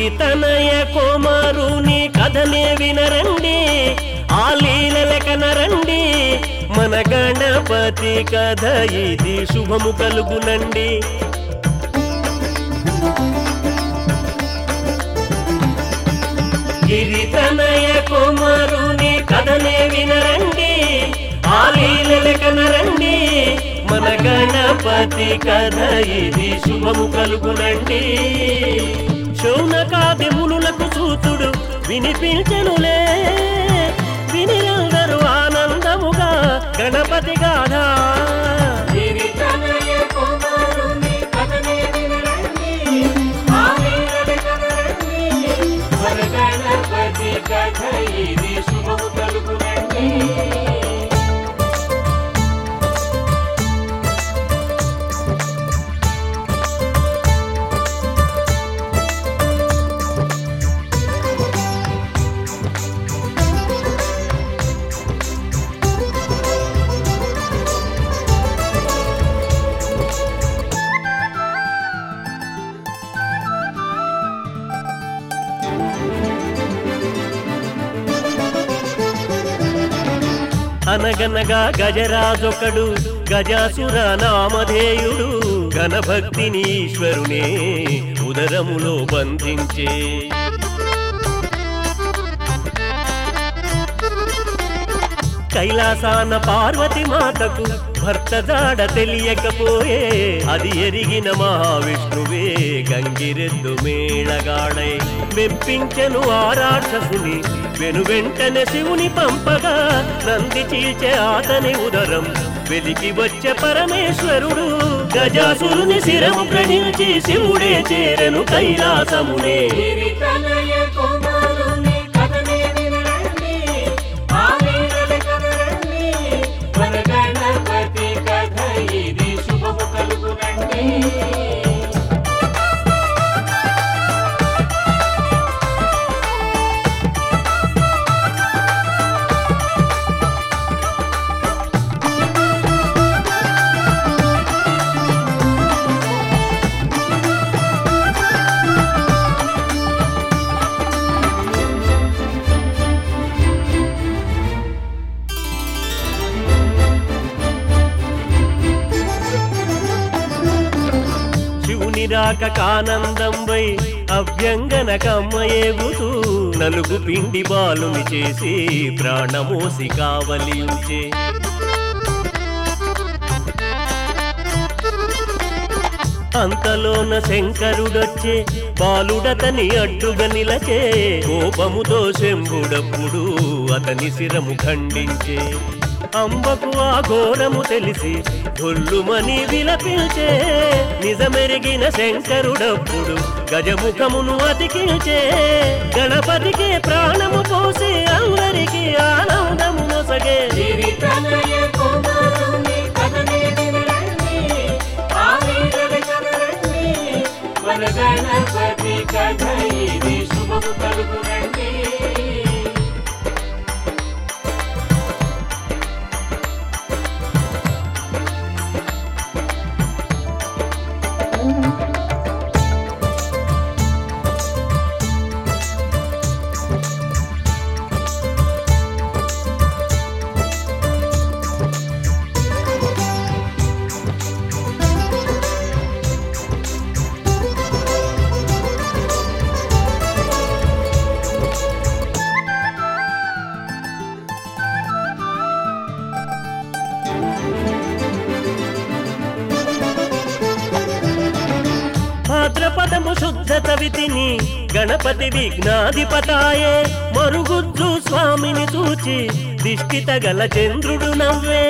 గిరితనయ కుమారుని కథనే వినరండి ఆ లీలల కనరండి మన గణపతి కథ ఇది శుభము కలుగునండి గిరితనయ కుమారుని కథనే వినరండి ఆ లీలల కనరండి మన గణపతి కథ ఇది శుభము కలుగునండి శౌనకాది మునులకు సూతుడు వినిపించనులే వినిరందరూ ఆనందముగా గణపతి గాథ గిరితనయ కుమారుని కథనే వినరండి ఆ వీరుల కథనండి మన గణపతి కథ ఇది శుభము కలుగునండి అనగనగా గజరాజొకడు గజాసుర నామధేయుడు గణభక్తిని ఈశ్వరునే ఉదరములో బంధించే కైలాసాన పార్వతి మాతకు భర్త జాడ తెలియకపోయే అది ఎరిగిన మహావిష్ణువే గంగిరెద్దు మేళగాడై మెప్పించెను ఆ రాక్షసుని వెను వెంటనే శివుని పంపగా నంది చీల్చే అతని ఉదరం వెలికి వచ్చే పరమేశ్వరుడు గజాసురుని శిరము గ్రహించి శివుడే చేరెను కైలాసమునే గిరితనయ కుమారుని కథనే వినరండి ఆ వీరుల కథనండి మన గణపతి కథ ఇది శుభము కలుగునండి శివుని రాక కానందం వై అభ్యంగన కమ్మయేగుతూ నలుగు పిండి బాలుని చేసి ప్రాణమోసి కావలించే అంతలోన శంకరుడొచ్చే బాలుడతని అడ్డుగా నిలచే కోపముతో శంభుడప్పుడు అతని శిరము ఖండించే అంబకు ఆ ఘోరము తెలిసి గొల్లుమని విలపించే నిజమెరిగిన శంకరుడప్పుడు గజముఖమును అతికించే గణపతికి ప్రాణము పోసి అందరికి ఆనందము నొసగే గిరితనయ కుమారుని కథనే వినరండి ఆ వీరుల కథనండి మన గణపతి కథ ఇది శుభము కలుగునండి భాద్రపదము శుద్ధ తవితిని గణపతి విఘ్నాధిపతాయే మరుగుజ్జు స్వామిని చూచి దిష్టి తగల చంద్రుడు నవ్వే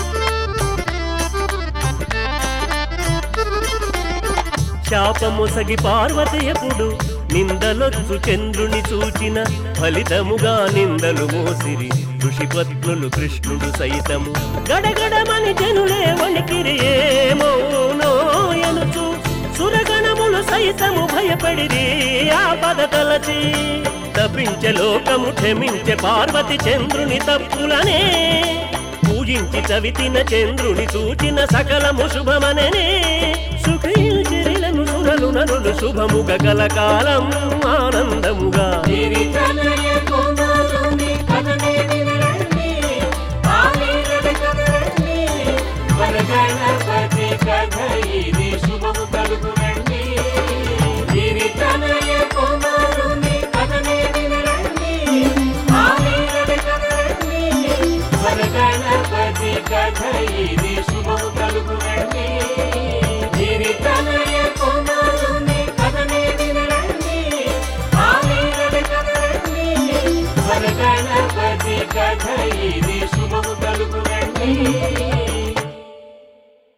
శాపముసగి పార్వతి ఎప్పుడు నిందలొచ్చు చంద్రుని చూచిన ఫలితముగా నిందలు మోసిరి ఋషిపత్నులు కృష్ణుడు సైతము గడగడమని జనులే వణికిరి ఏమోనో ఎనుచు సురగణములు సైతము భయపడిరి ఆ పద తలచి తప్పించే లోకము క్షమించే పార్వతి చంద్రుని తప్పులనే పూజించి చవితిన చంద్రుని సూచిన సకలము శుభమననే సుఖించిరిలను సుర సురలు నరులు శుభముగ కలకాలం ఆనందముగా గిరిజనయ కుమారుని కథనే వినరండి ఆ వీరుడి కథనండి మన గణపతి కథ ఇది శుభము కలుగునండి గిరిజనయ కుమారుని కథనే వినరండి ఆ వీరుడి కథనండి మన గణపతి కథ ఇది శుభము కలుగునండి గిరిజనయ కుమారుని కథనే వినరండి ఆ వీరుడి కథనండి మన గణపతి కథ ఇది శుభము కలుగునండి